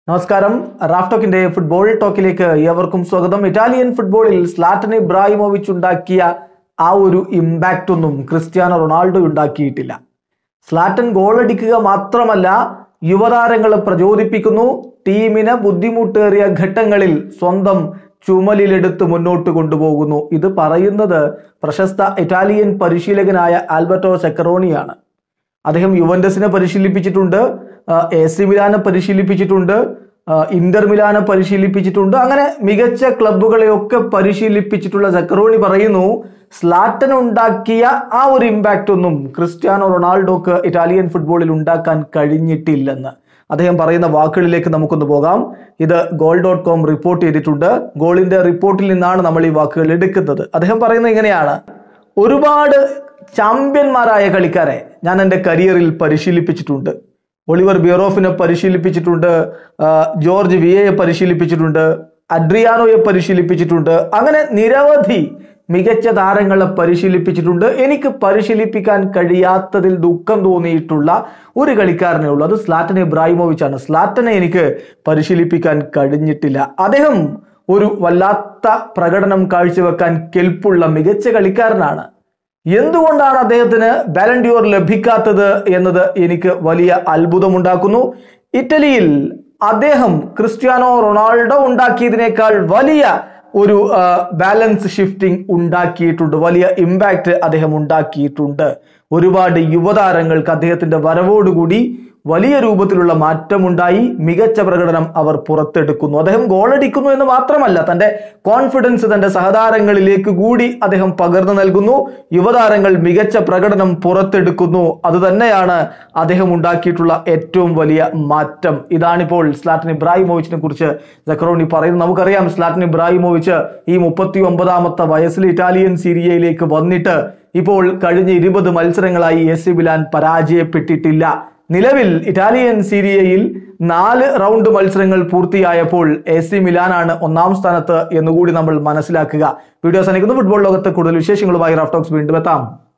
നമസ്കാരം Raf ടോക്കിന്റെ football ടോക്കിലേക്ക് ഏവർക്കും സ്വാഗതം ഇറ്റാലിയൻ ഫുട്ബോളിൽ സ്ലാറ്റൻ ഇബ്രാഹിമോവിച്ച് ഉണ്ടാക്കിയ ആ ഒരു ഇമ്പാക്റ്റ് ഒന്നും ക്രിസ്ത്യാനോ റൊണാൾഡോ ഉണ്ടാക്കിയിട്ടില്ല സ്ലാറ്റൻ ഗോളടിക്കുക മാത്രമല്ല യുവതാരങ്ങളെ പ്രചോദിപ്പിക്കുന്നു ടീമിനെ ബുദ്ധിമുട്ടേറിയ ഘട്ടങ്ങളിൽ സ്വന്തം ചുമലിലെടുത്ത് മുന്നോട്ട് കൊണ്ടുപോകുന്നു ഇത് പറയുന്നത് പ്രശസ്ത ഇറ്റാലിയൻ പരിശീലകനായ ആൽബർട്ടോ സെക്കറോണിയാണ് അദ്ദേഹം യുവന്റസിനെ പരിശീലിപ്പിച്ചിട്ടുണ്ട് എ സി മിലാനെ പരിശീലിപ്പിച്ചിട്ടുണ്ട് ആ, ഇന്റർ മിലാനെ പരിശീലിപ്പിച്ചിട്ടുണ്ട് അങ്ങനെ മികച്ച ക്ലബ്ബുകളെയൊക്കെ പരിശീലിപ്പിച്ചിട്ടുള്ള സക്കറോണി പറയുന്നു സ്ലാറ്റൻ ഉണ്ടാക്കിയ ആ ഒരു ഇമ്പാക്റ്റ് ഒന്നും ക്രിസ്ത്യാനോ റൊണാൾഡോക്ക് ഇറ്റാലിയൻ ഫുട്ബോളിൽ ഉണ്ടാക്കാൻ കഴിഞ്ഞിട്ടില്ലെന്ന് അദ്ദേഹം പറയുന്ന വാക്കുകളിലേക്ക് നമുക്കൊന്ന് പോകാം ഇത് ഗോൾ ഡോട്ട് കോം റിപ്പോർട്ട് ചെയ്തിട്ടുണ്ട് ഗോളിന്റെ റിപ്പോർട്ടിൽ നിന്നാണ് നമ്മൾ ഈ വാക്കുകൾ എടുക്കുന്നത് അദ്ദേഹം പറയുന്നത് ഇങ്ങനെയാണ് ഒരുപാട് ചാമ്പ്യന്മാരായ കളിക്കാരെ ഞാൻ എൻ്റെ കരിയറിൽ പരിശീലിപ്പിച്ചിട്ടുണ്ട് ഒളിവർ ബിയറോഫിനെ പരിശീലിപ്പിച്ചിട്ടുണ്ട് ആ, ജോർജ് വിയയെ പരിശീലിപ്പിച്ചിട്ടുണ്ട് അഡ്രിയാനോയെ പരിശീലിപ്പിച്ചിട്ടുണ്ട് അങ്ങനെ നിരവധി മികച്ച താരങ്ങളെ പരിശീലിപ്പിച്ചിട്ടുണ്ട് എനിക്ക് പരിശീലിപ്പിക്കാൻ കഴിയാത്തതിൽ ദുഃഖം തോന്നിയിട്ടുള്ള ഒരു കളിക്കാരനേ ഉള്ളൂ അത് സ്ലാറ്റൻ ഇബ്രാഹിമോവിച്ച് ആണ് സ്ലാറ്റനെ എനിക്ക് പരിശീലിപ്പിക്കാൻ കഴിഞ്ഞിട്ടില്ല അദ്ദേഹം ഒരു വല്ലാത്ത പ്രകടനം കാഴ്ചവെക്കാൻ കെൽപ്പുള്ള മികച്ച കളിക്കാരനാണ് എന്തുകൊണ്ടാണ് അദ്ദേഹത്തിന് ബാലൻഡിയോർ ലഭിക്കാത്തത് എന്നത് എനിക്ക് വലിയ അത്ഭുതമുണ്ടാക്കുന്നു ഇറ്റലിയിൽ അദ്ദേഹം ക്രിസ്ത്യാനോ റൊണാൾഡോ ഉണ്ടാക്കിയതിനേക്കാൾ വലിയ ഒരു ബാലൻസ് ഷിഫ്റ്റിംഗ് ഉണ്ടാക്കിയിട്ടുണ്ട് വലിയ ഇമ്പാക്റ്റ് അദ്ദേഹം ഉണ്ടാക്കിയിട്ടുണ്ട് ഒരുപാട് യുവതാരങ്ങൾക്ക് അദ്ദേഹത്തിന്റെ വരവോടുകൂടി വലിയ രൂപത്തിലുള്ള മാറ്റമുണ്ടായി മികച്ച പ്രകടനം അവർ പുറത്തെടുക്കുന്നു അദ്ദേഹം ഗോളടിക്കുന്നു എന്ന് മാത്രമല്ല തന്റെ കോൺഫിഡൻസ് തന്റെ സഹതാരങ്ങളിലേക്ക് കൂടി അദ്ദേഹം പകർന്നു നൽകുന്നു യുവതാരങ്ങൾ മികച്ച പ്രകടനം പുറത്തെടുക്കുന്നു അത് തന്നെയാണ് അദ്ദേഹം ഉണ്ടാക്കിയിട്ടുള്ള ഏറ്റവും വലിയ മാറ്റം ഇതാണിപ്പോൾ സ്ലാറ്റൻ ഇബ്രാഹിമോവിച്ചിനെ കുറിച്ച് ജക്രോണി പറയുന്നത് നമുക്കറിയാം സ്ലാറ്റൻ ഇബ്രാഹിമോവിച്ച് ഈ മുപ്പത്തി ഒമ്പതാമത്തെ വയസ്സിൽ ഇറ്റാലിയൻ സീരിയയിലേക്ക് വന്നിട്ട് ഇപ്പോൾ കഴിഞ്ഞ ഇരുപത് മത്സരങ്ങളായി എസ് സി മിലാൻ പരാജയപ്പെട്ടിട്ടില്ല നിലവിൽ ഇറ്റാലിയൻ സീരിയയിൽ നാല് റൗണ്ട് മത്സരങ്ങൾ പൂർത്തിയായപ്പോൾ എ സി മിലാനാണ് ഒന്നാം സ്ഥാനത്ത് എന്നുകൂടി നമ്മൾ മനസ്സിലാക്കുക വീഡിയോ സനിക്കുന്നു ഫുട്ബോൾ ലോകത്ത് കൂടുതൽ വിശേഷങ്ങളുമായി റാഫ്റ്റോക്സ് വീണ്ടും എത്താം